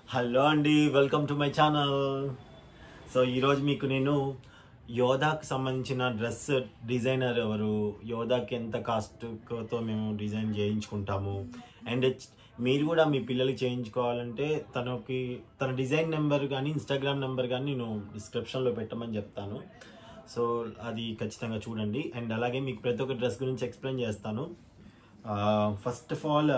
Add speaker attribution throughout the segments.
Speaker 1: Hello అండి welcome to my channel so ఈరోజు మీకు నేను యోధాకి సంబంధించిన డ్రెస్ డిజైనర్ ఎవరు యోధాకి ఎంత కాస్ట్తో మేము డిజైన్ చేయించుకుంటాము అండ్ మీరు కూడా మీ పిల్లలకి చేయించుకోవాలంటే తనకి తన డిజైన్ నెంబర్ కానీ ఇన్స్టాగ్రామ్ నెంబర్ కానీ నేను డిస్క్రిప్షన్లో పెట్టమని చెప్తాను సో అది ఖచ్చితంగా చూడండి అండ్ అలాగే మీకు ప్రతి ఒక్క డ్రెస్ గురించి ఎక్స్ప్లెయిన్ చేస్తాను ఫస్ట్ ఆఫ్ ఆల్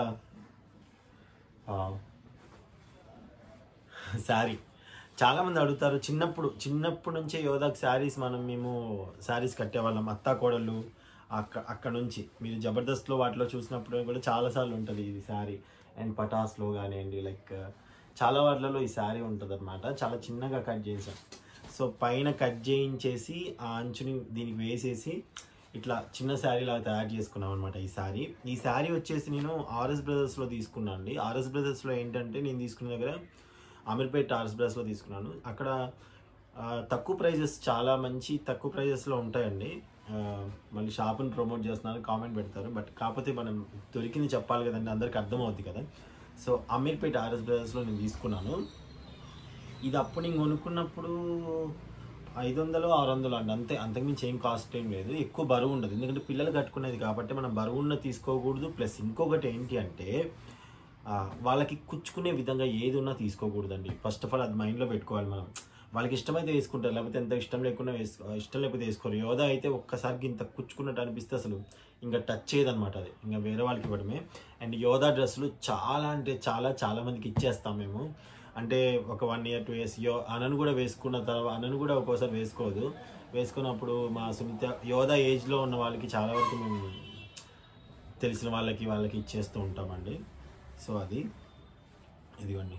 Speaker 1: శారీ చాలా మంది అడుగుతారు చిన్నప్పుడు చిన్నప్పటి నుంచే యోధాకి శారీస్ మనం మేము శారీస్ కట్టేవాళ్ళం అత్తా కోడళ్ళు అక్క అక్కడ నుంచి మీరు జబర్దస్త్లో వాటిలో చూసినప్పుడు కూడా చాలాసార్లు ఉంటుంది ఇది శారీ అండ్ పటాస్లో కానివ్వండి లైక్ చాలా వాటిలలో ఈ శారీ ఉంటుంది అనమాట చాలా చిన్నగా కట్ చేసాం సో పైన కట్ చేయించేసి ఆ అంచుని దీనికి వేసేసి ఇట్లా చిన్న శారీ లాగా తయారు చేసుకున్నాం అనమాట ఈ శారీ ఈ శారీ వచ్చేసి నేను ఆర్ఎస్ బ్రదర్స్లో తీసుకున్నాను అండి ఆర్ఎస్ బ్రదర్స్లో ఏంటంటే నేను తీసుకున్న దగ్గర అమీర్పేట్ ఆర్ఎస్ బ్రదర్స్లో తీసుకున్నాను అక్కడ ఆ, తక్కువ ప్రైజెస్ చాలా మంచి తక్కువ ప్రైజెస్లో ఉంటాయండి ఆ, మళ్ళీ షాప్ని ప్రమోట్ చేస్తున్నారు కామెంట్ పెడతారు బట్ కాకపోతే మనం దొరికింది చెప్పాలి కదండి అందరికి అర్థమవుద్ది కదా సో అమీర్పేట్ ఆర్ఎస్ బ్రదర్స్లో నేను తీసుకున్నాను ఇది అప్పుడు నేను కొనుక్కున్నప్పుడు ఐదు వందలు ఆరు వందలు అండి అంతే అంతకుమించి ఏం కాస్ట్ ఏం లేదు ఎక్కువ బరువు ఉండదు ఎందుకంటే పిల్లలు కట్టుకునేది కాబట్టి మనం బరువున్న తీసుకోకూడదు ప్లస్ ఇంకొకటి ఏంటి అంటే ఆ, వాళ్ళకి కుచ్చుకునే విధంగా ఏది ఉన్నా తీసుకోకూడదండి ఫస్ట్ ఆఫ్ ఆల్ అది మైండ్లో పెట్టుకోవాలి మనం వాళ్ళకి ఇష్టమైతే వేసుకుంటారు లేకపోతే ఎంత ఇష్టం లేకుండా వేసుకో ఇష్టం లేకపోతే వేసుకోరు యోధా అయితే ఒక్కసారికి ఇంత కుచ్చుకున్నట్టు అనిపిస్తే అసలు ఇంకా టచ్ చేయదన్నమాట అది ఇంకా వేరే వాళ్ళకి ఇవ్వడమే అండ్ యోధా డ్రెస్సులు చాలా అంటే చాలా చాలా మందికి ఇచ్చేస్తాం మేము అంటే ఒక వన్ ఇయర్ టూ ఇయర్స్ యో అనను కూడా వేసుకున్న తర్వాత అనను కూడా ఒక్కోసారి వేసుకోదు వేసుకున్నప్పుడు మా సుమిత యోధా ఏజ్లో ఉన్న వాళ్ళకి చాలా వరకు మేము తెలిసిన వాళ్ళకి వాళ్ళకి ఇచ్చేస్తూ ఉంటామండి సో అది ఇదిగోండి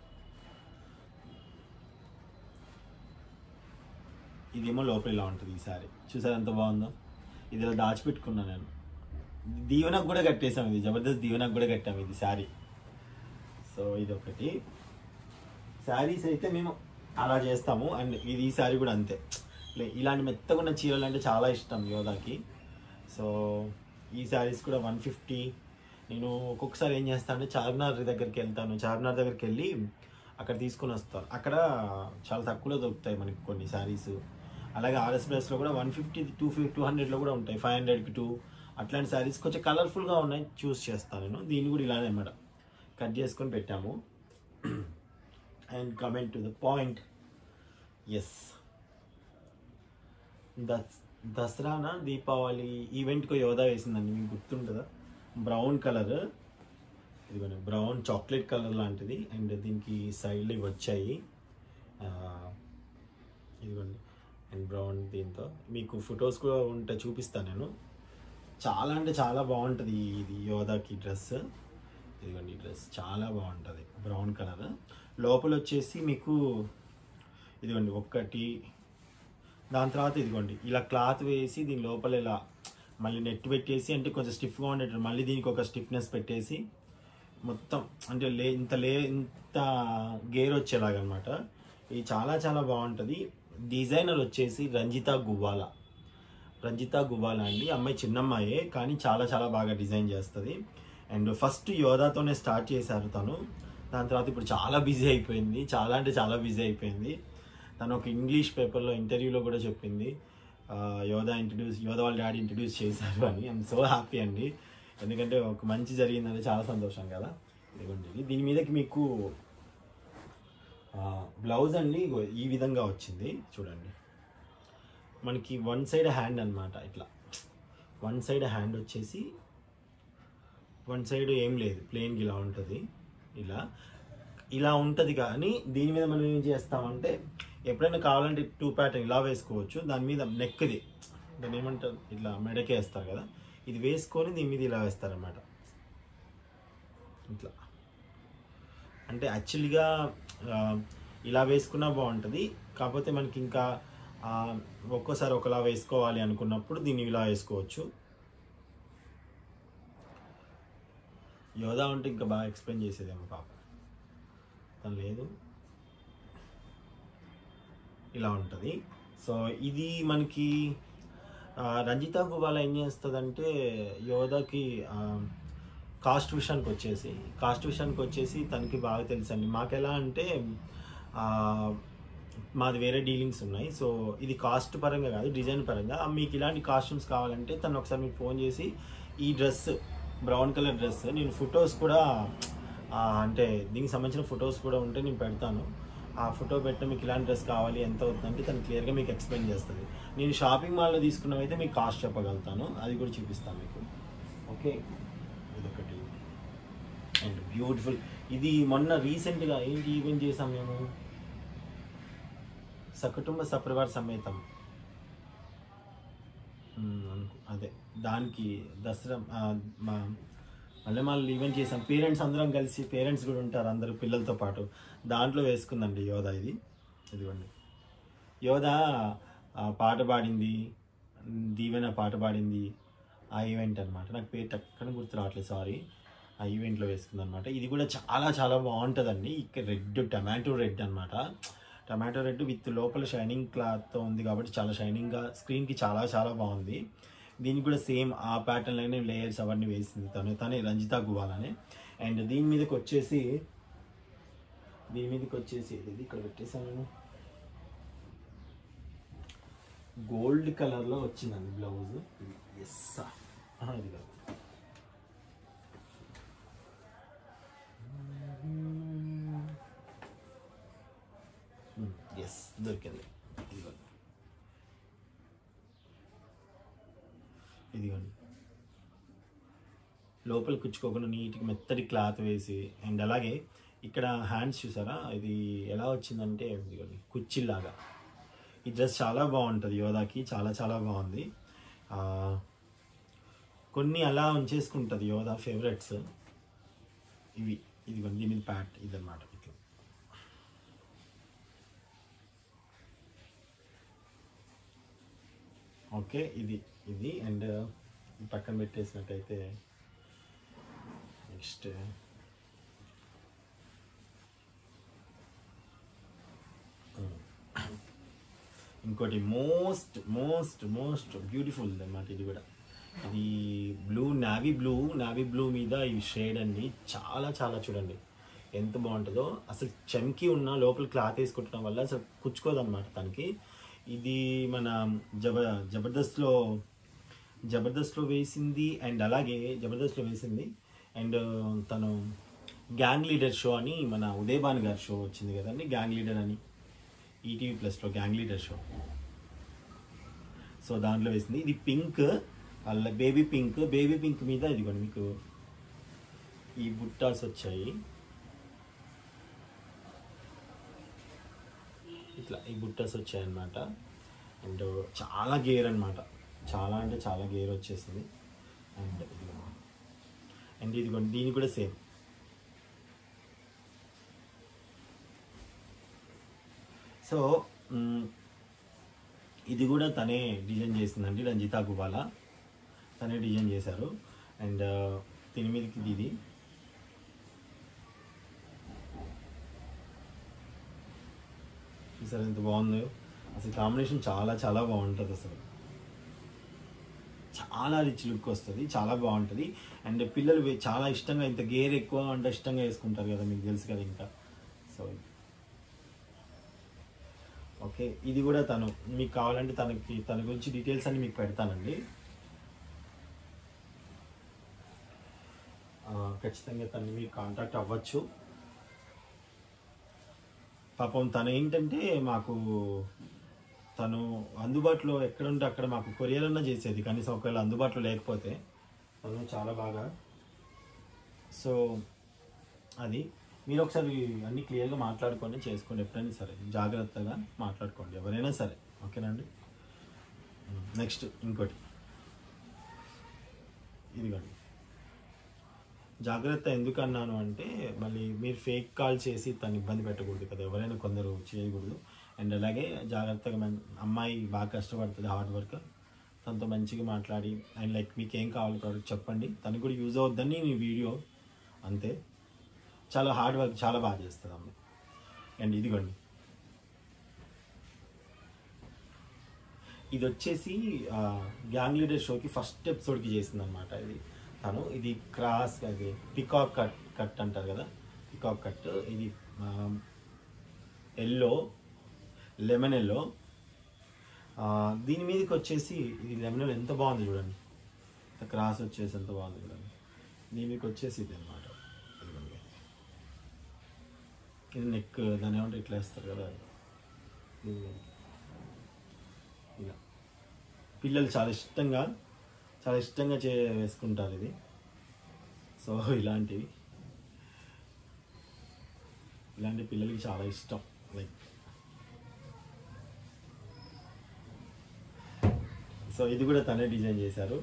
Speaker 1: ఇదేమో లోపల ఇలా ఉంటుంది ఈసారి చూసారు ఎంత బాగుందో ఇది ఇలా దాచిపెట్టుకున్నా నేను దీవెనకు కూడా కట్టేసాం ఇది జబర్దస్త్ దీవెనకు కూడా కట్టాము ఇది శారీ సో ఇది ఒకటి శారీస్ అయితే మేము అలా చేస్తాము అండ్ ఇది ఈ శారీ కూడా అంతే లే- ఇలాంటి మెత్తగా ఉన్న చీరలు అంటే చాలా ఇష్టం యోధాకి సో ఈ శారీస్ కూడా వన్ ఫిఫ్టీ నేను ఒక్కొక్కసారి ఏం చేస్తాను అంటే చార్మినార్ దగ్గరికి వెళ్తాను చార్మినార్ దగ్గరికి వెళ్ళి అక్కడ తీసుకొని వస్తాను అక్కడ చాలా తక్కువలో దొరుకుతాయి మనకి కొన్ని శారీస్ అలాగే ఆర్ఎస్ ప్రైస్లో కూడా one fifty two fifty two హండ్రెడ్లో కూడా ఉంటాయి ఫైవ్ హండ్రెడ్కి టూ అట్లాంటి శారీస్ కొంచెం కలర్ఫుల్గా ఉన్నాయి చూస్ చేస్తాను నేను దీన్ని కూడా ఇలానే అన్నమాట కట్ చేసుకొని పెట్టాము and comment to the point ఎస్ దస్ దసరానా దీపావళి ఈవెంట్కి యోధా వేసిందండి మీకు గుర్తుంటుందా బ్రౌన్ కలర్ ఇదిగోండి బ్రౌన్ చాక్లెట్ కలర్ లాంటిది అండ్ దీనికి సైడ్లు ఇవి వచ్చాయి ఆ, ఇదిగోండి అండ్ బ్రౌన్ దీంతో మీకు ఫొటోస్ కూడా ఉంటే చూపిస్తాను నేను చాలా అంటే చాలా బాగుంటుంది ఇది యోధాకి డ్రెస్ ఇదిగోండి ఈ డ్రెస్ చాలా బాగుంటుంది బ్రౌన్ కలర్ లోపల వచ్చేసి మీకు ఇదిగోండి ఒక్కటి దాని తర్వాత ఇదిగోండి ఇలా క్లాత్ వేసి దీని లోపల ఇలా మళ్ళీ నెట్ పెట్టేసి అంటే కొంచెం స్టిఫ్గా ఉండేటట్టు మళ్ళీ దీనికి ఒక స్టిఫ్నెస్ పెట్టేసి మొత్తం అంటే లే ఇంత లే ఇంత గేర్ వచ్చేలాగనమాట ఇది చాలా చాలా బాగుంటుంది డిజైనర్ వచ్చేసి రంజిత గువ్వాల రంజిత గువ్వాల అండి అమ్మాయి చిన్నమ్మాయే కానీ చాలా చాలా బాగా డిజైన్ చేస్తుంది అండ్ ఫస్ట్ యోధాతోనే స్టార్ట్ చేశారు తను దాని తర్వాత ఇప్పుడు చాలా బిజీ అయిపోయింది చాలా అంటే చాలా బిజీ అయిపోయింది తను ఒక ఇంగ్లీష్ పేపర్లో ఇంటర్వ్యూలో కూడా చెప్పింది ఆ, యోధా ఇంట్రడ్యూస్ యోధా వాళ్ళ డాడీ ఇంట్రడ్యూస్ చేశారు అని ఐఎమ్ సో హ్యాపీ అండి ఎందుకంటే ఒక మంచి జరిగిందని చాలా సంతోషం కదా ఇదిగోండి ఇది. దీని మీదకి మీకు బ్లౌజ్ అండి ఇగో ఈ విధంగా వచ్చింది చూడండి మనకి వన్ సైడ్ హ్యాండ్ అన్నమాట ఇట్లా వన్ సైడ్ హ్యాండ్ వచ్చేసి వన్ సైడ్ ఏం లేదు ప్లెయిన్కి ఇలా ఉంటుంది ఇలా ఇలా ఉంటుంది కానీ దీని మీద మనం ఏం చేస్తామంటే ఎప్పుడైనా కావాలంటే టూ ప్యాటర్న్ ఇలా వేసుకోవచ్చు దాని మీద నెక్ది దాన్ని ఏమంటారు ఇట్లా మెడకే వేస్తారు కదా ఇది వేసుకొని దీని మీద ఇలా వేస్తారనమాట ఇట్లా అంటే యాక్చువల్గా ఆ, ఇలా వేసుకున్నా బాగుంటుంది కాకపోతే మనకి ఇంకా ఆ, ఒక్కోసారి ఒకలా వేసుకోవాలి అనుకున్నప్పుడు దీన్ని ఇలా వేసుకోవచ్చు యోధా ఉంటే ఇంకా బాగా ఎక్స్ప్లెయిన్ చేసేదేమో పాప తను లేదు ఇలా ఉంటుంది సో ఇది మనకి ఆ, రంజితా గుబాల ఏం చేస్తుందంటే యోధాకి ఆ, కాస్ట్ విషయానికి వచ్చేసి కాస్ట్ విషయానికి వచ్చేసి తనకి బాగా తెలుసండి మాకు ఎలా అంటే ఆ, మాది వేరే డీలింగ్స్ ఉన్నాయి సో ఇది కాస్ట్ పరంగా కాదు డిజైన్ పరంగా ఆ, మీకు ఇలాంటి కాస్ట్యూమ్స్ కావాలంటే తను ఒకసారి మీకు ఫోన్ చేసి ఈ డ్రెస్ బ్రౌన్ కలర్ డ్రెస్ నేను ఫొటోస్ కూడా ఆ, అంటే దీనికి సంబంధించిన ఫొటోస్ కూడా ఉంటే నేను పెడతాను ఆ ఫోటో పెట్టిన మీకు ఇలాంటి డ్రెస్ కావాలి ఎంత అవుతుందంటే తను క్లియర్గా మీకు ఎక్స్ప్లెయిన్ చేస్తుంది నేను షాపింగ్ మాల్లో తీసుకున్నవైతే మీకు కాస్ట్ చెప్పగలుగుతాను అది కూడా చూపిస్తాను మీకు ఓకే ఇదొకటి అండ్ బ్యూటిఫుల్ ఇది మొన్న రీసెంట్గా ఏంటి ఈవెంట్ చేసాం మేము సకుటుంబ సపరివార సమేతం మ్మ్, అనుకు అదే దానికి దసరా ఆ, మా మళ్ళీ మళ్ళీ ఈవెంట్ చేసాం పేరెంట్స్ అందరం కలిసి పేరెంట్స్ కూడా ఉంటారు అందరు పిల్లలతో పాటు దాంట్లో వేసుకుందండి యోధ ఇది ఇదిగోండి యోధ ఆ, పాట పాడింది దీవెన పాట పాడింది ఆ ఈవెంట్ అనమాట నాకు పేరు టక్కన గుర్తు రావట్లేదు సారీ ఆ ఈవెంట్లో వేసుకుంది అనమాట ఇది కూడా చాలా చాలా బాగుంటుందండి ఇక్కడ రెడ్ టమాటో రెడ్ అనమాట టమాటో రెడ్ విత్ లోపల షైనింగ్ క్లాత్తో ఉంది కాబట్టి చాలా షైనింగ్గా స్క్రీన్కి చాలా చాలా బాగుంది దీనికి కూడా సేమ్ ఆ ప్యాటర్న్లోనే లేయర్స్ అవన్నీ వేసింది తను తనే రంజితా గువాలని అండ్ దీని మీదకి వచ్చేసి దీని మీదకి వచ్చేసి ఇది ఇక్కడ పెట్టేసాను నేను గోల్డ్ కలర్లో వచ్చిందండి బ్లౌజ్ ఎస్ ఇది కాదు ఎస్ దొరికింది ఇదిగోండి ఇదిగోండి లోపల కుచ్చుకోకుండా నీట్గా మెత్తటి క్లాత్ వేసి అండ్ అలాగే ఇక్కడ హ్యాండ్స్ చూసారా ఇది ఎలా వచ్చిందంటే ఇదిగోండి కుచ్చిల్లాగా ఈ డ్రెస్ చాలా బాగుంటుంది యోధాకి చాలా చాలా బాగుంది ఆ, కొన్ని అలా ఉంచేసుకుంటుంది యోధా ఫేవరెట్స్ ఇవి ఇదిగోండి దీని మీద ప్యాట్ ఇదన్నమాట ఇట్లా ఓకే ఇది ఇది అండ్ పక్కన పెట్టేసినట్టయితే నెక్స్ట్ ఇంకోటి మోస్ట్ మోస్ట్ మోస్ట్ బ్యూటిఫుల్ అన్నమాట ఇది కూడా ఇది blue navy blue navy blue మీద ఈ షేడ్ అండి చాలా చాలా చూడండి ఎంత బాగుంటుందో అసలు చమ్కి ఉన్న లోపల క్లాత్ వేసుకుంటడం వల్ల అసలు కుచ్చుకోదన్నమాట తనకి ఇది మన జబ జబర్దస్త్లో జబర్దస్త్లో వేసింది అండ్ అలాగే జబర్దస్త్లో వేసింది అండ్ తను గ్యాంగ్ లీడర్ షో అని మన ఉదయభాను గారి షో వచ్చింది కదండి గ్యాంగ్ లీడర్ అని ఈటీవీ ప్లస్లో గ్యాంగ్ లీడర్ షో సో దాంట్లో వేసింది ఇది పింక్ అలా బేబీ పింక్ బేబీ పింక్ మీద ఇదిగోండి మీకు ఈ బుట్టాస్ వచ్చాయి ఇట్లా ఈ బుట్టాస్ వచ్చాయి అన్నమాట అండ్ చాలా గేర్ అన్నమాట చాలా అంటే చాలా గేర్ వచ్చేసింది అండ్ ఇదిగో అండ్ ఇదిగోండి దీని కూడా సేమ్ సో మ్, ఇది కూడా తనే డిజైన్ చేసిందండి రంజితా గుబాలా తనే డిజైన్ చేశారు అండ్ దీని మీదకి ఇది ఇది చూసారు ఎంత బాగుందో అసలు కాంబినేషన్ చాలా చాలా బాగుంటుంది అసలు చాలా రిచ్ లుక్ వస్తుంది చాలా బాగుంటుంది అండ్ పిల్లలు వే- చాలా ఇష్టంగా ఇంత గేర్ ఎక్కువ అంటే ఇష్టంగా వేసుకుంటారు కదా మీకు తెలుసు కదా ఇంకా సో ఓకే ఇది కూడా తను మీకు కావాలంటే తనకి తన గురించి డీటెయిల్స్ అన్ని మీకు పెడతానండి ఆ, ఖచ్చితంగా తను మీరు కాంటాక్ట్ అవ్వచ్చు పాపం తను ఏంటంటే మాకు తను అందుబాటులో ఎక్కడ ఉంటే అక్కడ మాకు కొరియర్ అన్నా చేసేది కనీసం ఒకవేళ అందుబాటులో లేకపోతే తను చాలా బాగా సో అది మీరు ఒకసారి అన్ని క్లియర్గా మాట్లాడుకొని చేసుకోండి ఎప్పుడైనా సరే జాగ్రత్తగా మాట్లాడుకోండి ఎవరైనా సరే ఓకేనండి నెక్స్ట్ ఇంకోటి ఇదిగోండి జాగ్రత్త ఎందుకు అన్నాను అంటే మళ్ళీ మీరు ఫేక్ కాల్ చేసి తను ఇబ్బంది పెట్టకూడదు కదా ఎవరైనా కొందరు చేయకూడదు అండ్ అలాగే జాగ్రత్తగా మన అమ్మాయి బాగా కష్టపడుతుంది హార్డ్ వర్క్ తనతో మంచిగా మాట్లాడి అండ్ లైక్ మీకు ఏం కావాలి ప్రోడక్ట్ చెప్పండి తనకు కూడా యూజ్ అవుద్దని మీ వీడియో అంతే చాలా హార్డ్ వర్క్ చాలా బాగా చేస్తుంది అమ్మాయి అండ్ ఇదిగోండి ఇది వచ్చేసి గ్యాంగ్ లీడర్ షోకి ఫస్ట్ ఎపిసోడ్కి చేసింది అనమాట ఇది తను ఇది క్రాస్ అది పికాక్ కట్ కట్ అంటారు కదా పికాక్ కట్ ఇది ఎల్లో లెమన్ ఎల్లో దీని మీదకి వచ్చేసి ఇది లెమన్ ఎల్లో ఎంత బాగుంది చూడండి ఇంత క్రాస్ వచ్చేసి ఎంత బాగుంది చూడండి దీని మీదకి వచ్చేసి ఇది అనమాట ఇది నెక్ దాని ఏమంటే ఇట్లా వేస్తారు కదా దీని మీద. ఇలా పిల్లలు చాలా ఇష్టంగా చాలా ఇష్టంగా చే వేసుకుంటారు ఇది సో ఇలాంటివి ఇలాంటి పిల్లలకి చాలా ఇష్టం లైక్ సో ఇది కూడా తనే డిజైన్ చేశారు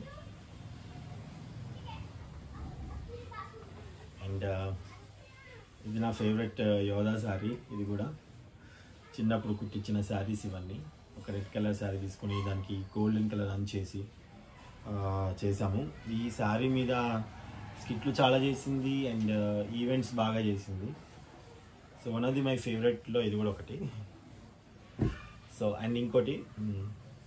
Speaker 1: అండ్ ఇది నా ఫేవరెట్ యోధా శారీ ఇది కూడా చిన్నప్పుడు కుట్టించిన శారీస్ ఇవన్నీ ఒక రెడ్ కలర్ శారీ తీసుకొని దానికి గోల్డెన్ కలర్ అంచేసి ఆ, చేసాము ఈ శారీ మీద స్కిట్లు చాలా చేసింది అండ్ ఈవెంట్స్ బాగా చేసింది so one of the my ఫేవరెట్లో ఇది కూడా ఒకటి సో అండ్ ఇంకోటి మ్,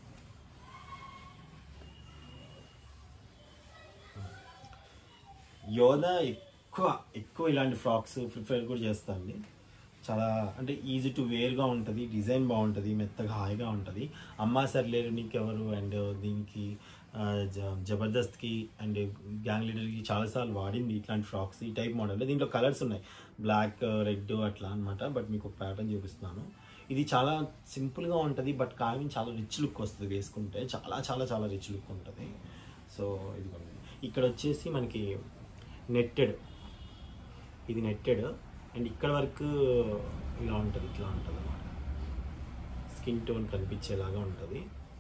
Speaker 1: యోధ ఎక్కువ ఎక్కువ ఇలాంటి ఫ్రాక్స్ ప్రిఫర్ కూడా చేస్తాండి చాలా అంటే ఈజీ టు వేర్గా ఉంటుంది డిజైన్ బాగుంటుంది మెత్తగా హాయిగా ఉంటుంది అమ్మా సార్ లేరు నీకెవరు అండ్ దీనికి ఆ, జ- జబర్దస్త్కి అండ్ గ్యాంగ్ లీడర్కి చాలాసార్లు వాడింది ఇట్లాంటి ఫ్రాక్స్ ఈ టైప్ మోడల్ దీంట్లో కలర్స్ ఉన్నాయి బ్లాక్ రెడ్ అట్లా అనమాట బట్ మీకు ఒక ప్యాటర్న్ చూపిస్తున్నాను ఇది చాలా సింపుల్గా ఉంటుంది బట్ కానీ చాలా రిచ్ లుక్ వస్తుంది వేసుకుంటే చాలా చాలా చాలా రిచ్ లుక్ ఉంటుంది సో ఇది ఇక్కడ వచ్చేసి మనకి నెట్టెడ్ ఇది నెట్టెడ్ అండ్ ఇక్కడ వరకు ఇలా ఉంటుంది ఇట్లా ఉంటుంది అన్నమాట స్కిన్ టోన్ కనిపించేలాగా ఉంటుంది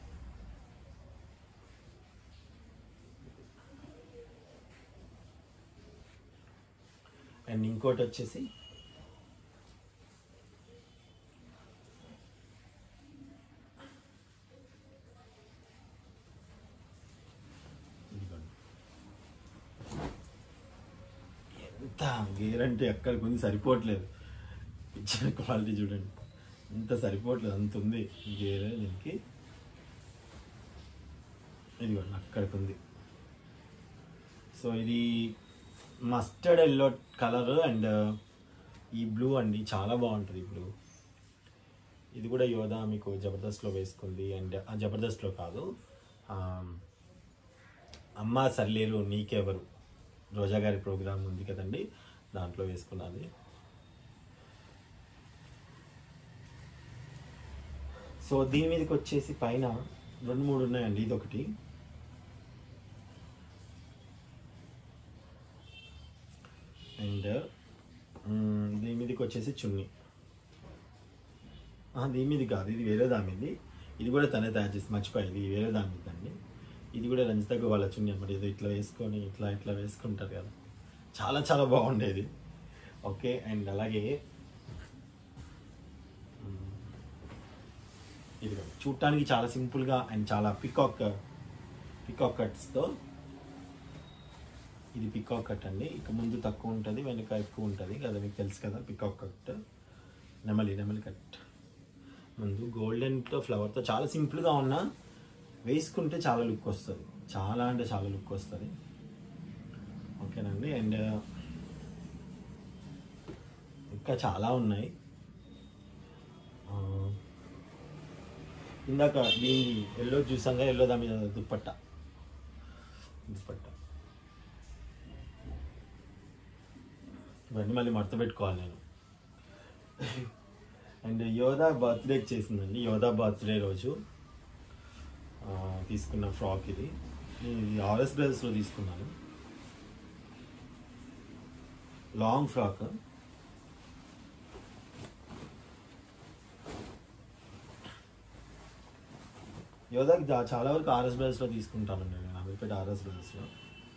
Speaker 1: అండ్ ఇంకోటి వచ్చేసి ఇదిగోండి. ఎంత గేర్ అంటే ఎక్కడికి ఉంది సరిపోవట్లేదు ఇచ్చిన క్వాలిటీ చూడండి ఎంత సరిపోవట్లేదు అంత ఉంది గేర్ దీనికి ఇదిగోండి అక్కడికి ఉంది సో ఇది మస్టర్డ్ ఎల్లో కలర్ అండ్ ఈ బ్లూ అండి చాలా బాగుంటుంది ఈ బ్లూ ఇది కూడా యోధా మీకు జబర్దస్త్లో వేసుకుంది అండ్ ఆ జబర్దస్త్లో కాదు ఆ, అమ్మ సర్లేరు నీకెవరు రోజా గారి ప్రోగ్రామ్ ఉంది కదండి దాంట్లో వేసుకున్నది సో దీని మీదకి వచ్చేసి పైన రెండు మూడు ఉన్నాయండి ఇది ఒకటి అండ్ దీని మీదకి వచ్చేసి చున్నీ ఆ, దీని మీద కాదు ఇది వేరే దాని మీద ఇది కూడా తనే తయారు చేసి మర్చిపోయింది ఇది వేరే దాని మీద అండి ఇది కూడా రంజితకు వాళ్ళ చున్నీ అన్నమాట ఏదో ఇట్లా వేసుకొని ఇట్లా ఇట్లా వేసుకుంటారు కదా చాలా చాలా బాగుండేది ఓకే అండ్ అలాగే మ్, ఇది చూడటానికి చాలా సింపుల్గా అండ్ చాలా పికాక్ పికాక్ కట్స్తో ఇది పికాక్ కట్ అండి ఇక ముందు తక్కువ ఉంటుంది వెనుక ఎక్కువ ఉంటుంది కదా మీకు తెలుసు కదా పికాక్ కట్ నెమలి నెమలి కట్ ముందు గోల్డెన్తో ఫ్లవర్తో చాలా సింపుల్గా ఉన్నా వేసుకుంటే చాలా లుక్ వస్తుంది చాలా అంటే చాలా లుక్ వస్తుంది ఓకేనండి అండ్ ఇంకా చాలా ఉన్నాయి ఆ, ఇందాక దీన్ని ఎల్లో చూసాగా ఎల్లో దాని మీద దుప్పట్ట దుప్పట్ట ఇవన్నీ మళ్ళీ మడత పెట్టుకోవాలి నేను అండ్ యోధా బర్త్డే చేసిందండి యోధా బర్త్డే రోజు ఆ, తీసుకున్న ఫ్రాక్ ఇది నేను ఇది ఆర్ఎస్ బ్రదర్స్లో తీసుకున్నాను లాంగ్ ఫ్రాక్ యోధాకి దా- చాలా వరకు ఆర్ఎస్ బ్రదర్స్లో తీసుకుంటానండి నేను అమీర్పేట ఆర్ఎస్ బ్రదర్స్లో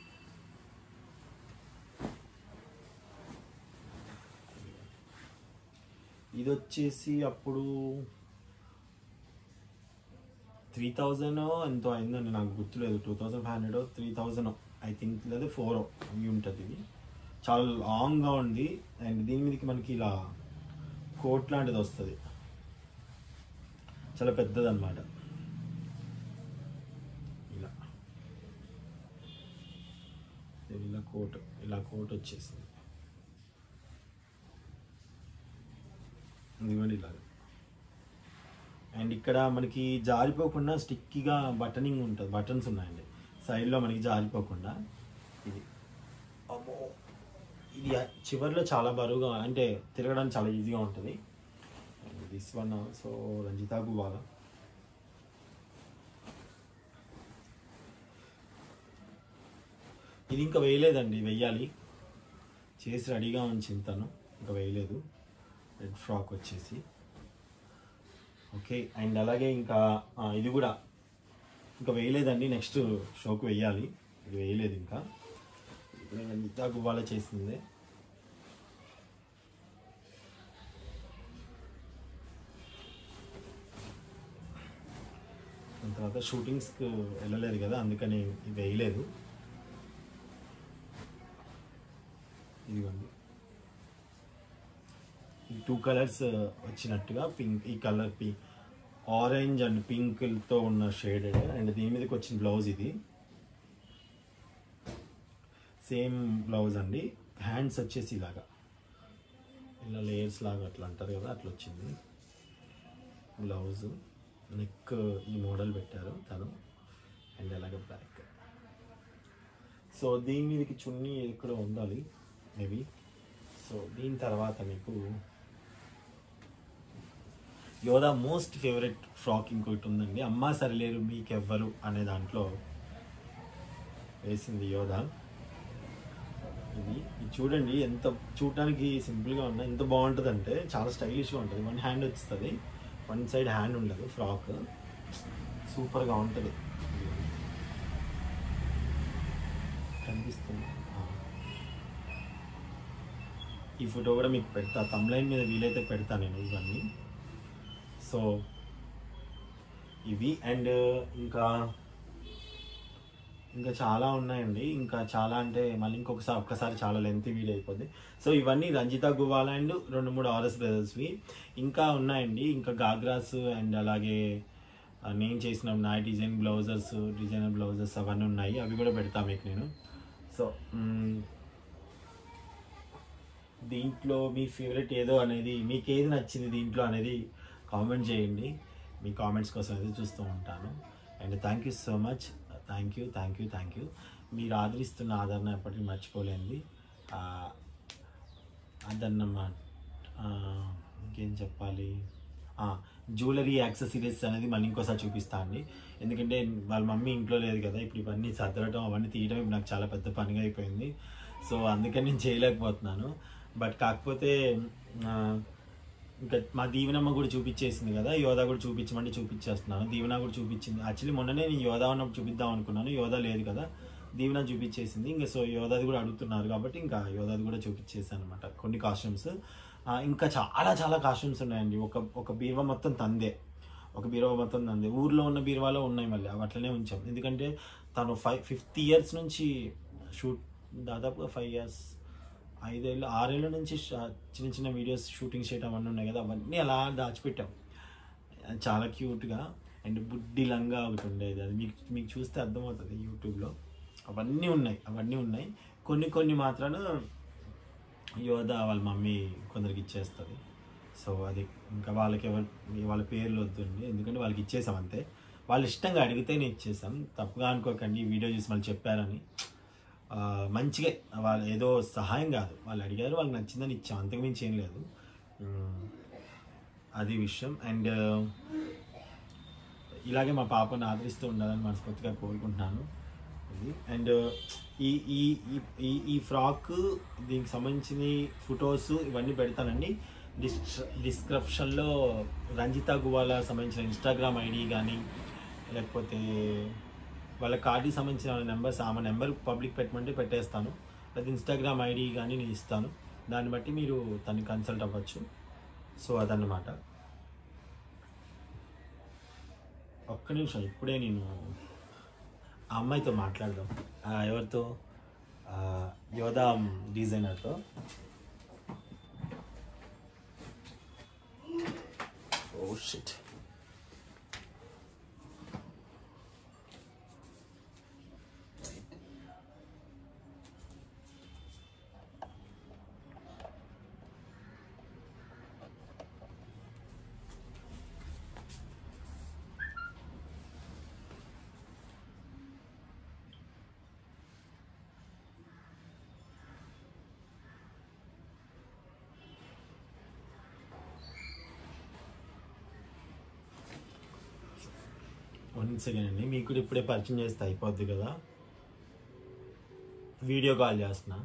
Speaker 1: ఇది వచ్చేసి అప్పుడు త్రీ థౌజండ్ ఎంతో అయిందండి నాకు గుర్తులేదు two thousand five hundred three thousand I think లేదా ఫోర్ అవి ఉంటుంది ఇది చాలా లాంగ్గా ఉంది అండ్ దీని మీదకి మనకి ఇలా కోట్ లాంటిది వస్తుంది చాలా పెద్దది అనమాట ఇలా ఇలా కోట్ ఇలా కోట్ వచ్చేసింది ఇదిగోండి ఇలాగ అండ్ ఇక్కడ మనకి జారిపోకుండా స్టిక్కీగా బటనింగ్ ఉంటుంది బటన్స్ ఉన్నాయండి సైడ్లో మనకి జారిపోకుండా ఇది అమ్మో ఇది చివరిలో చాలా బరువుగా అంటే తిరగడానికి చాలా ఈజీగా ఉంటుంది this one so Ranjitha Guwala ఇది ఇంకా వేయలేదండి వెయ్యాలి చేసి రెడీగా ఉంచింది తను ఇంకా వేయలేదు రెడ్ ఫ్రాక్ వచ్చేసి ఓకే అండ్ అలాగే ఇంకా ఆ, ఇది కూడా ఇంకా వేయలేదండి నెక్స్ట్ షోకి వెయ్యాలి ఇది వేయలేదు ఇంకా ఇప్పుడు నేను మిగతా గువ్వాల చేసిందే దాని తర్వాత షూటింగ్స్కి వెళ్ళలేదు కదా అందుకని ఇది వేయలేదు ఇదిగోండి ఈ టూ కలర్స్ వచ్చినట్టుగా పింక్ ఈ కలర్ పి ఆరెంజ్ అండ్ పింక్తో ఉన్న షేడెడ్ అండ్ దీని మీదకి వచ్చిన బ్లౌజ్ ఇది సేమ్ బ్లౌజ్ అండి హ్యాండ్స్ వచ్చేసి ఇలాగా ఇలా లేయర్స్ లాగా అట్లా అంటారు కదా అట్లా వచ్చింది బ్లౌజ్ నెక్ ఈ మోడల్ పెట్టారు తను అండ్ అలాగే బ్లాక్ సో దీని మీదకి చున్నీ ఇక్కడ ఉండాలి మేబీ సో దీని తర్వాత మీకు యోదా మోస్ట్ ఫేవరెట్ ఫ్రాక్ ఇంకొకటి ఉందండి అమ్మా సరిలేరు మీకెవ్వరు అనే దాంట్లో వేసింది యోధా ఇది ఇది చూడండి ఎంత చూడటానికి సింపుల్గా ఉన్నా ఎంత బాగుంటుంది అంటే చాలా స్టైలిష్గా ఉంటుంది వన్ హ్యాండ్ వస్తుంది వన్ సైడ్ హ్యాండ్ ఉండదు ఫ్రాక్ సూపర్గా ఉంటుంది కనిపిస్తుంది ఆ. ఈ ఫోటో కూడా మీకు పెడతా తమ్లైన్ మీద వీలైతే పెడతా నేను ఇవన్నీ సో ఇవి అండ్ ఇంకా ఇంకా చాలా ఉన్నాయండి ఇంకా చాలా అంటే మళ్ళీ ఇంకొకసారి ఒక్కసారి చాలా లెంత్ వీడియో అయిపోద్ది సో ఇవన్నీ రంజిత గువాల అండ్ రెండు మూడు ఆర్ఎస్ బ్రదర్స్వి ఇంకా ఉన్నాయండి ఇంకా గాగ్రాస్ అండ్ అలాగే ఆ, నేను చేసిన ఉన్నాయి డిజైన్ బ్లౌజర్స్ డిజైనర్ బ్లౌజర్స్ అవన్నీ ఉన్నాయి అవి కూడా పెడతా మీకు నేను సో మ్మ్, దీంట్లో మీ ఫేవరెట్ ఏదో అనేది మీకు ఏది నచ్చింది దీంట్లో అనేది కామెంట్ చేయండి మీ కామెంట్స్ కోసం అయితే చూస్తూ ఉంటాను and thank you so much thank you thank you thank you మీరు ఆదరిస్తున్న ఆదరణ ఎప్పటికీ మర్చిపోలేంది ఆ, అదన్నమాట ఆ, ఇంకేం చెప్పాలి జ్యువెలరీ యాక్సెసరీస్ అనేది మళ్ళీ ఇంకోసారి చూపిస్తా అండి ఎందుకంటే వాళ్ళ మమ్మీ ఇంట్లో లేదు కదా ఇప్పుడు ఇవన్నీ చదవడం అవన్నీ తీయడం ఇప్పుడు నాకు చాలా పెద్ద పనిగా అయిపోయింది సో అందుకని నేను చేయలేకపోతున్నాను బట్ కాకపోతే ఆ, ఇంకా మా దీవెనమ్మ కూడా చూపించేసింది కదా యోధా కూడా చూపించమంటే చూపించేస్తున్నాను దీవెన కూడా చూపించింది యాక్చువల్లీ మొన్ననే నేను యోధా ఉన్నప్పుడు చూపిద్దాం అనుకున్నాను యోధా లేదు కదా దీవెన చూపించేసింది ఇంకా సో యోధాది కూడా అడుగుతున్నారు కాబట్టి ఇంకా యోధాది కూడా చూపించేసాను అనమాట కొన్ని కాస్ట్యూమ్స్ ఇంకా చాలా చాలా కాస్ట్యూమ్స్ ఉన్నాయండి ఒక ఒక బీరువా మొత్తం తందే ఒక బీరువా మొత్తం తందే ఊర్లో ఉన్న బీరువాలో ఉన్నాయి మళ్ళీ అవి అట్లనే ఉంచాం ఎందుకంటే తను ఫైవ్ ఫిఫ్త్ ఇయర్స్ నుంచి షూట్ దాదాపుగా ఫైవ్ ఇయర్స్ ఐదేళ్ళు ఆరేళ్ళ నుంచి షా- చిన్న చిన్న వీడియోస్ షూటింగ్ చేయడం అవన్నీ ఉన్నాయి కదా అవన్నీ అలా దాచిపెట్టాం చాలా క్యూట్గా అండ్ బుడ్డి లంగా ఒకటి ఉండేది అది మీకు మీకు చూస్తే అర్థమవుతుంది యూట్యూబ్లో అవన్నీ ఉన్నాయి అవన్నీ ఉన్నాయి కొన్ని కొన్ని మాత్రాన యోధ వాళ్ళ మమ్మీ కొందరికి ఇచ్చేస్తుంది సో అది ఇంకా వాళ్ళకి ఎవరు వాళ్ళ పేర్లు వద్దండి ఎందుకంటే వాళ్ళకి ఇచ్చేసాం అంతే వాళ్ళు ఇష్టంగా అడిగితేనే ఇచ్చేసాం తప్పుగా అనుకోకండి ఈ వీడియో చూసి మళ్ళీ చెప్పారని ఆ, మంచిగా వాళ్ళు ఏదో సహాయం కాదు వాళ్ళు అడిగారు వాళ్ళకి నచ్చిందని ఇచ్చాం అంతకుమించి ఏం లేదు ఉమ్, అది విషయం అండ్ ఇలాగే మా పాపను ఆదరిస్తూ ఉండాలని మనస్ఫూర్తిగా కోరుకుంటున్నాను ఇది అండ్ ఈ ఈ ఈ- ఈ ఈ ఫ్రాక్ దీనికి సంబంధించిన ఫొటోస్ ఇవన్నీ పెడతానండి డిస్ డిస్క్రిప్షన్లో రంజిత గువాల సంబంధించిన ఇన్స్టాగ్రామ్ ఐడి కానీ లేకపోతే వాళ్ళ కార్డుకి సంబంధించిన నెంబర్స్ ఆమె నెంబర్ పబ్లిక్ పెట్టమంటే పెట్టేస్తాను లేదా ఇన్స్టాగ్రామ్ ఐడి కానీ నేను ఇస్తాను దాన్ని బట్టి మీరు తను కన్సల్ట్ అవ్వచ్చు సో అదన్నమాట ఒక్క నిమిషం ఇప్పుడే నేను ఆ అమ్మాయితో మాట్లాడదాం ఆ, ఎవరితో ఆ, యోధా డిజైనర్తో ఓ షిట్ వన్ సెకండ్ అండి మీకు కూడా ఇప్పుడే పరిచయం చేస్తే అయిపోద్ది కదా వీడియో కాల్ చేస్తున్నా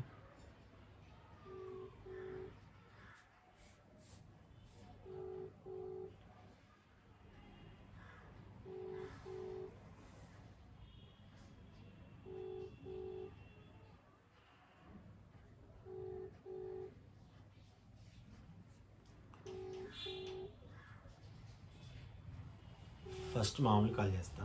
Speaker 1: ఫస్ట్ మామూలు కాల్ చేస్తా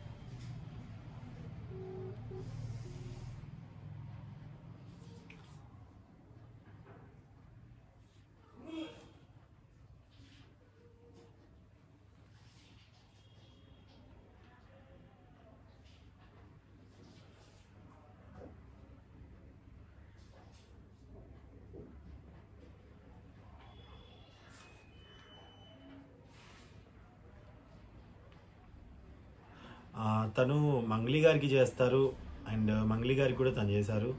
Speaker 1: ఆ, తను మంగ్లీ గారికి చేస్తారు అండ్ మంగ్లీ గారికి కూడా తను చేశారు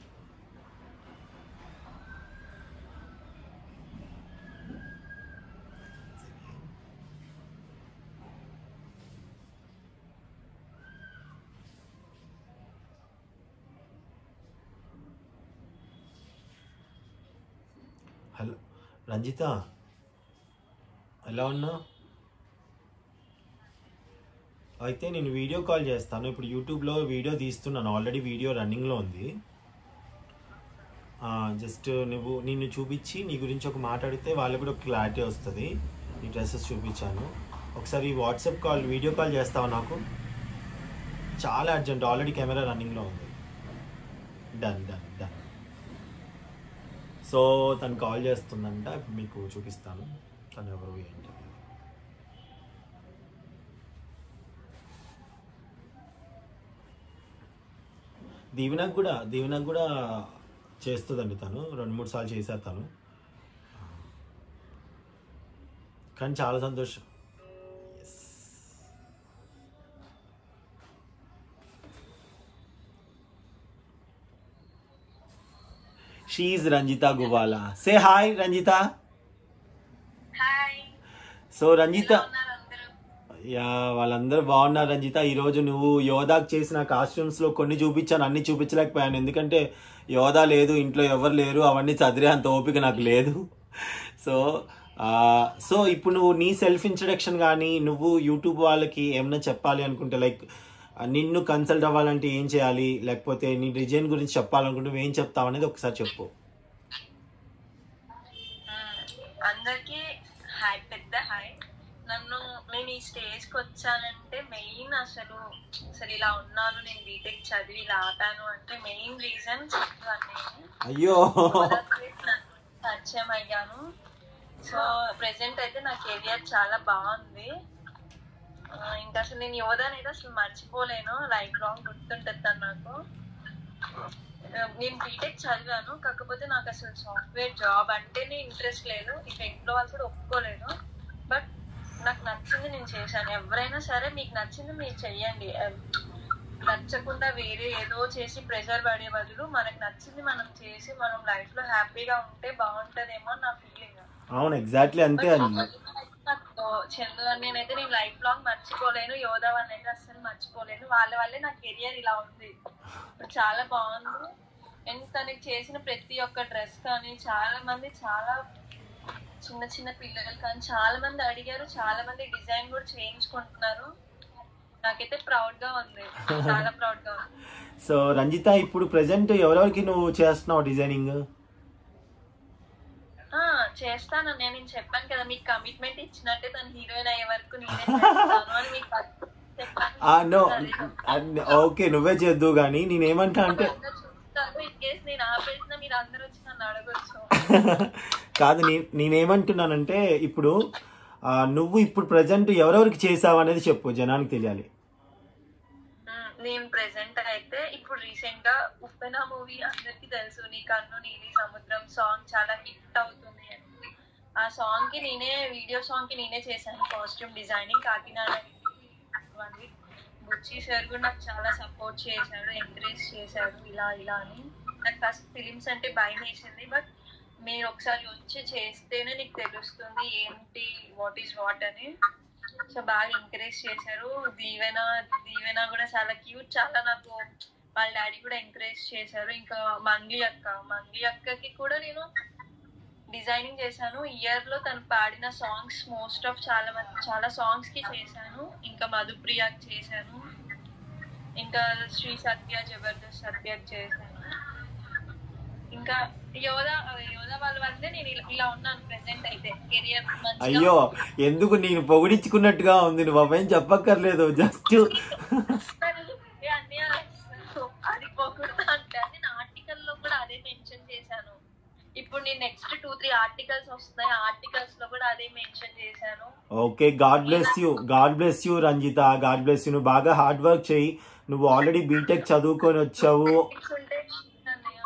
Speaker 1: హలో రంజిత ఎలా ఉన్నావు అయితే నేను వీడియో కాల్ చేస్తాను ఇప్పుడు యూట్యూబ్లో వీడియో తీస్తున్నాను ఆల్రెడీ వీడియో రన్నింగ్లో ఉంది జస్ట్ నువ్వు నిన్ను చూపించి నీ గురించి ఒక మాట అడిగితే వాళ్ళకి కూడా ఒక క్లారిటీ వస్తుంది నీ డ్రెస్సెస్ చూపించాను ఒకసారి వాట్సాప్ కాల్ వీడియో కాల్ చేస్తావా నాకు చాలా అర్జెంట్ ఆల్రెడీ కెమెరా రన్నింగ్లో ఉంది డన్ డన్ డన్ సో తను కాల్ చేస్తుందంట ఇప్పుడు మీకు చూపిస్తాను తను ఎవరు ఏంటి దీవెనకు కూడా దీవెనకు కూడా చేస్తుందండి తను రెండు మూడు సార్లు చేశారు తను కానీ చాలా సంతోషం Yes. She Ranjitha Guwala say hi Ranjitha
Speaker 2: hi
Speaker 1: so Ranjitha
Speaker 2: ఎలా ఉన్నారు అందరూ
Speaker 1: యా వాళ్ళందరూ బాగున్నారు రంజిత ఈరోజు నువ్వు యోధాకి చేసిన కాస్ట్యూమ్స్లో కొన్ని చూపించాను అన్ని చూపించలేకపోయాను ఎందుకంటే యోధా లేదు ఇంట్లో ఎవరు లేరు అవన్నీ చదివే అంత ఓపిక నాకు లేదు సో ఆ, సో ఇప్పుడు నువ్వు నీ సెల్ఫ్ ఇంట్రడక్షన్ కానీ నువ్వు యూట్యూబ్ వాళ్ళకి ఏమైనా చెప్పాలి అనుకుంటే లైక్ నిన్ను కన్సల్ట్ అవ్వాలంటే ఏం చేయాలి లేకపోతే నీ డిజైన్ గురించి చెప్పాలనుకుంటే నువ్వు ఏం చెప్తావు అనేది ఒకసారి చెప్పు
Speaker 2: మ్మ్. అందరికీ హాయ్ పెద్ద హాయ్ నన్ను నేను ఈ స్టేజ్కి వచ్చానంటే మెయిన్ అసలు అసలు ఇలా ఉన్నాను నేను బీటెక్ చదివి ఇలా ఆపాను అంటే మెయిన్ రీజన్ నేను
Speaker 1: అయ్యో
Speaker 2: పరిచయం అయ్యాను సో ప్రెసెంట్ అయితే నా కెరియర్ చాలా బాగుంది ఆ, ఇంకా అసలు నేను యోధ అనేది అసలు మర్చిపోలేను లైఫ్ లాంగ్ గుర్తుంటుంది తను నాకు ఆ, నేను బీటెక్ చదివాను కాకపోతే నాకు అసలు సాఫ్ట్వేర్ జాబ్ అంటేనే ఇంట్రెస్ట్ లేదు ఇక ఇంట్లో వాళ్ళు కూడా ఒప్పుకోలేదు బట్ నాకు నచ్చింది నేను చేశాను ఎవరైనా సరే మీకు నచ్చింది మీరు చెయ్యండి ఆ, నచ్చకుండా వేరే ఏదో చేసి ప్రెషర్ పడే బదులు మనకు నచ్చింది మనం చేసి మనం లైఫ్ లో హ్యాపీగా ఉంటే బాగుంటదేమో అని నా ఫీలింగ్
Speaker 1: అవును ఎగ్జాక్ట్లీ అంతే అండి
Speaker 2: చందు నేనైతే నేను లైఫ్ లాంగ్ మర్చిపోలేను యోధా వాళ్ళని అయితే అస్సలు మర్చిపోలేను వాళ్ళ వల్లే నా కెరియర్ ఇలా ఉంది ఇప్పుడు చాలా బాగుంది అండ్ తనకి చేసిన ప్రతి ఒక్క డ్రెస్ కానీ చాలా మంది చాలా చిన్న చిన్న పిల్లలు కానీ చాలా మంది అడిగారు చాలా మంది డిజైన్ కూడా చేయించుకుంటున్నారు నాకైతే ప్రౌడ్ గా ఉంది చాలా ప్రౌడ్ గా ఉంది
Speaker 1: సో రంజిత ఇప్పుడు ప్రెసెంట్ ఎవరెవరికి నువ్వు చేస్తున్నావు డిజైనింగ్
Speaker 2: ఆ, చేస్తాను నేను నేను చెప్పాను కదా మీకు కమిట్మెంట్ ఇచ్చినట్టే తను హీరోయిన్ అయ్యే వరకు నేనే చేస్తాను అని మీకు చెప్పాను
Speaker 1: నో
Speaker 2: సరే.
Speaker 1: ఓకే నువ్వే చేద్దు కానీ నేనేమంటా అంటే
Speaker 2: అందరూ చూస్తారు ఇన్ కేస్ నేను ఆపేసిన మీరు అందరూ వచ్చి నన్ను అడగొచ్చు
Speaker 1: కాదు నే నేనేమంటున్నానంటే ఇప్పుడు ఆ, నువ్వు ఇప్పుడు ప్రజెంట్ ఎవరెవరికి చేసావు అనేది చెప్పు జనానికి తెలియాలి
Speaker 2: మ్మ్. నేను ప్రెసెంట్ అయితే ఇప్పుడు రీసెంట్ గా ఉప్పెన మూవీ అందరికి తెలుసు నీ కన్ను నీలి సముద్రం సాంగ్ చాలా హిట్ అవుతుంది అని ఆ సాంగ్ కి నేనే వీడియో సాంగ్ కి నేనే చేశాను costume designing Kakinada one week Bucchi sir కూడా నాకు చాలా సపోర్ట్ చేశాడు ఎంకరేజ్ చేశాడు ఇలా ఇలా అని నాకు ఫస్ట్ ఫిలిమ్స్ అంటే భయం వేసింది బట్ మీరు ఒకసారి వచ్చి చేస్తేనే నీకు తెలుస్తుంది ఏంటి వాట్ ఈస్ వాట్ అని సో బాగా ఎంకరేజ్ చేశారు దీవెన దీవెన కూడా చాలా క్యూట్ చాలా నాకు వాళ్ళ డాడీ కూడా ఎంకరేజ్ చేశారు ఇంకా మంగ్లీ అక్క మంగ్లీ అక్కకి కూడా నేను డిజైనింగ్ చేశాను ఇయర్ లో తను పాడిన సాంగ్స్ మోస్ట్ ఆఫ్ చాలా మంది చాలా సాంగ్స్ కి చేశాను ఇంకా మధుప్రియకి చేశాను ఇంకా శ్రీ సత్య జబర్దస్త్ సత్యకి చేశాను ఇంకా యోధా యోధా వాళ్ళ వల్లే నేను ఇలా- ఇలా ఉన్నాను ప్రెసెంట్ అయితే కెరియర్
Speaker 1: అయ్యో ఎందుకు నేను పొగిడించుకున్నట్టుగా ఉంది నువ్వు అవేం చెప్పక్కర్లేదు జస్ట్
Speaker 2: అది పోకూడదు అంటే నేను ఆర్టికల్ లో కూడా అదే మెన్షన్ చేశాను ఇప్పుడు నేను నెక్స్ట్ టూ త్రీ ఆర్టికల్స్ వస్తాయి ఆర్టికల్స్ లో కూడా అదే మెన్షన్ చేశాను
Speaker 1: okay God bless you God bless you Ranjitha God bless you నువ్వు బాగా హార్డ్ వర్క్ చేయి నువ్వు ఆల్రెడీ బీటెక్ చదువుకొని వచ్చావు
Speaker 2: Blessings ఉంటే అన్నయ్య,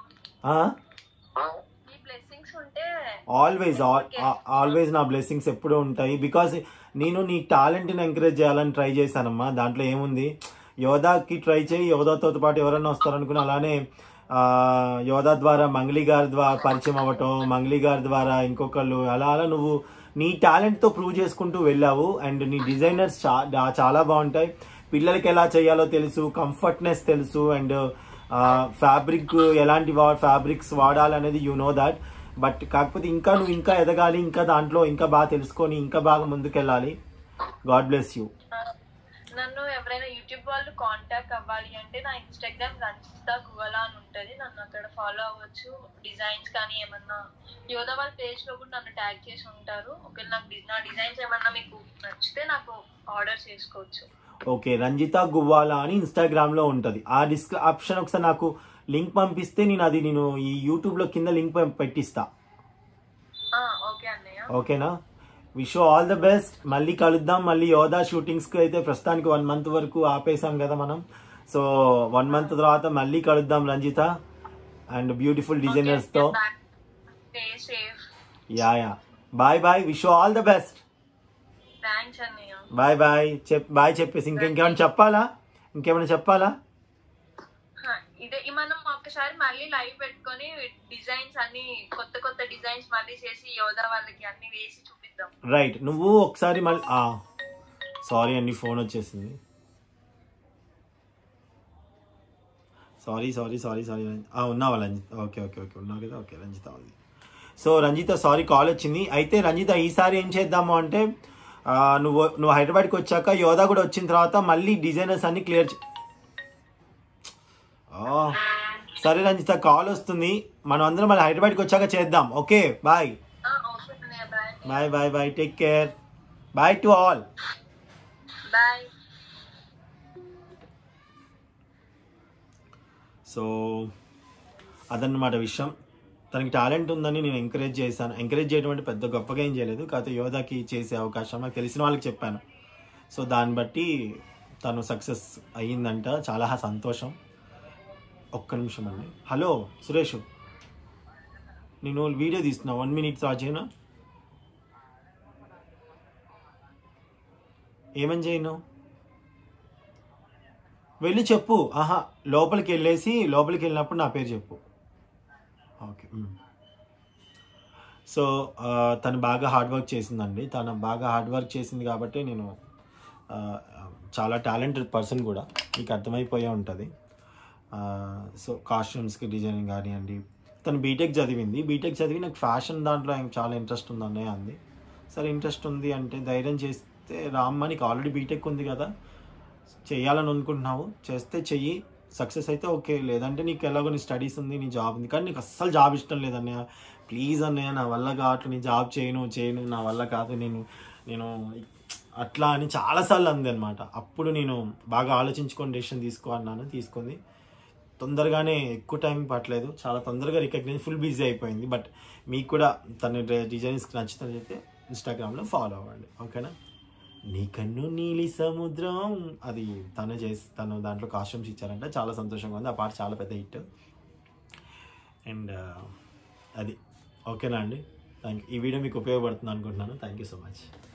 Speaker 2: ఈ బ్లెస్సింగ్స్ ఉంటే
Speaker 1: ఆల్వేస్ ఆల్వేస్ నా బ్లెస్సింగ్స్ ఎప్పుడూ ఉంటాయి బికాస్ నేను నీ టాలెంట్ని ఎంకరేజ్ చేయాలని ట్రై చేశానమ్మా దాంట్లో ఏముంది యోధాకి ట్రై చేయి యోధాతో పాటు ఎవరన్నా వస్తారనుకుని అలానే ఆ, యోధా ద్వారా మంగ్లీ గారి ద్వారా పరిచయం అవ్వటం మంగ్లీ గారి ద్వారా ఇంకొకళ్ళు అలా అలా నువ్వు నీ టాలెంట్తో ప్రూవ్ చేసుకుంటూ వెళ్ళావు అండ్ నీ డిజైనర్స్ చా డా- చాలా బాగుంటాయి పిల్లలకి ఎలా చేయాలో తెలుసు కంఫర్ట్నెస్ తెలుసు అండ్ ఫ్యాబ్రిక్ ఎలాంటి వా ఫ్యాబ్రిక్స్ వాడాలనేది యు నో దాట్ బట్ కాకపోతే ఇంకా నువ్వు ఇంకా ఎదగాలి ఇంకా దాంట్లో ఇంకా బాగా తెలుసుకొని ఇంకా బాగా ముందుకెళ్ళాలి గాడ్ బ్లెస్ యూ
Speaker 2: ఆ, నన్ను ఎవరైనా యూట్యూబ్ వాళ్ళు కాంటాక్ట్ అవ్వాలి అంటే నా ఇన్స్టాగ్రామ్ రంజితా కువలా అని ఉంటది నన్ను అక్కడ ఫాలో అవ్వచ్చు డిజైన్స్ కానీ ఏమన్నా యోధా వాళ్ళ పేజ్ లో కూడా నన్ను ట్యాగ్ చేసి ఉంటారు ఒకవేళ నాకు డి- నా డిజైన్స్ ఏమన్నా మీకు నచ్చితే నాకు ఆర్డర్ చేసుకోవచ్చు
Speaker 1: ఓకే రంజిత గువ్వాలా అని ఇన్స్టాగ్రామ్ లో ఉంటది ఆ డిస్క్రిప్షన్ ఒకసారి నాకు లింక్ పంపిస్తే నేను అది నేను ఈ యూట్యూబ్ లో కింద లింక్ పెట్టిస్తా
Speaker 2: ఆ, ఓకే అన్నయ్య
Speaker 1: ఓకేనా విష్ ఆల్ ద బెస్ట్ మళ్ళీ కలుద్దాం మళ్ళీ యోధా షూటింగ్స్ కి అయితే ప్రస్తుతానికి వన్ మంత్ వరకు ఆపేసాం కదా మనం సో వన్ మంత్ తర్వాత మళ్ళీ కలుద్దాం రంజిత అండ్ బ్యూటిఫుల్ డిజైనర్స్ తో
Speaker 2: stay safe
Speaker 1: ya ya bye bye wish all the best
Speaker 2: thanks అన్నయ్య
Speaker 1: బాయ్ బాయ్ చెప్ బాయ్ చెప్పేసి ఇంకేమైనా చెప్పాలా ఇంకేమైనా చెప్పాలా
Speaker 2: హా, ఇదే ఈ మనం ఒక్కసారి మళ్ళీ లైవ్ పెట్టుకొని డిజైన్స్ అన్ని కొత్త కొత్త డిజైన్స్ మళ్ళీ చేసి యోధా వాళ్ళకి అన్ని వేసి చూపిద్దాం
Speaker 1: రైట్ నువ్వు ఒకసారి మళ్ళీ సారీ అండి ఫోన్ వచ్చేసింది సారీ సారీ సారీ సారీ ఉన్నావా రంజిత ఓకే ఓకే ఓకే ఉన్నావు కదా ఓకే రంజిత ఉంది సో రంజిత సారీ కాల్ వచ్చింది అయితే రంజిత ఈసారి ఏం చేద్దాము అంటే ఆ, నువ్వు నువ్వు హైదరాబాద్కి వచ్చాక యోధా కూడా వచ్చిన తర్వాత మళ్ళీ డిజైనర్స్ అన్ని క్లియర్ సరే రంజిత కాల్ వస్తుంది మనం అందరం మళ్ళీ హైదరాబాద్కి వచ్చాక చేద్దాం ఓకే బాయ్
Speaker 2: ఆ, ఓకే అన్నయ్య bye
Speaker 1: bye bye bye take care bye to all
Speaker 2: bye
Speaker 1: so అదన్నమాట విషయం తనకి టాలెంట్ ఉందని నేను ఎంకరేజ్ చేశాను ఎంకరేజ్ చేయడం అంటే పెద్ద గొప్పగా ఏం చేయలేదు కాకపోతే యోధాకి చేసే అవకాశం నాకు తెలిసిన వాళ్ళకి చెప్పాను సో దాన్ని బట్టి తను సక్సెస్ అయ్యిందంట చాలా సంతోషం ఒక్క నిమిషం అండి హలో సురేష్ నేను వీడియో తీస్తున్నా వన్ మినిట్ స్టార్ట్ చేయనా ఏమని చేయను వెళ్ళి చెప్పు ఆహా లోపలికి వెళ్ళేసి లోపలికి వెళ్ళినప్పుడు నా పేరు చెప్పు ఓకే మ్. సో ఆ, తను బాగా హార్డ్ వర్క్ చేసిందండి తను బాగా హార్డ్ వర్క్ చేసింది కాబట్టి నేను ఆ, చాలా టాలెంటెడ్ పర్సన్ కూడా మీకు అర్థమైపోయే ఉంటుంది సో కాస్ట్యూమ్స్కి డిజైనింగ్ కానివ్వండి తను బీటెక్ చదివింది బీటెక్ చదివి నాకు ఫ్యాషన్ దాంట్లో ఆయనకు చాలా ఇంట్రెస్ట్ ఉంది అన్నయ్య అంది సరే ఇంట్రెస్ట్ ఉంది అంటే ధైర్యం చేస్తే రామ్మ నీకు ఆల్రెడీ బీటెక్ ఉంది కదా చేయాలని అనుకుంటున్నావు చేస్తే చెయ్యి సక్సెస్ అయితే ఓకే లేదంటే నీకు ఎలాగో నీ స్టడీస్ ఉంది నీ జాబ్ ఉంది కానీ నీకు అస్సలు జాబ్ ఇష్టం లేదన్నయ్య ప్లీజ్ అన్నయ్య నా వల్ల కావట్లేదు నీ జాబ్ చేయను చేయను నా వల్ల కాదు నేను నేను అట్లా అని చాలాసార్లు అంది అనమాట అప్పుడు నేను బాగా ఆలోచించుకొని డెసిషన్ తీసుకో అన్నాను తీసుకుంది తొందరగానే ఎక్కువ టైం పట్టలేదు చాలా తొందరగా రికగ్నైజ్ ఫుల్ బిజీ అయిపోయింది బట్ మీకు కూడా తన డిజైన్స్ నచ్చుతుంది అయితే ఇన్స్టాగ్రామ్లో ఫాలో అవ్వండి ఓకేనా నీ కన్ను నీలి సముద్రం అది తను చేసి తను దాంట్లో కాస్ట్యూమ్స్ ఇచ్చారంట చాలా సంతోషంగా ఉంది ఆ పాట చాలా పెద్ద హిట్ అండ్ అది ఓకేనా అండి థ్యాంక్ ఈ వీడియో మీకు ఉపయోగపడుతుంది అనుకుంటున్నాను థ్యాంక్ యూ సో మచ్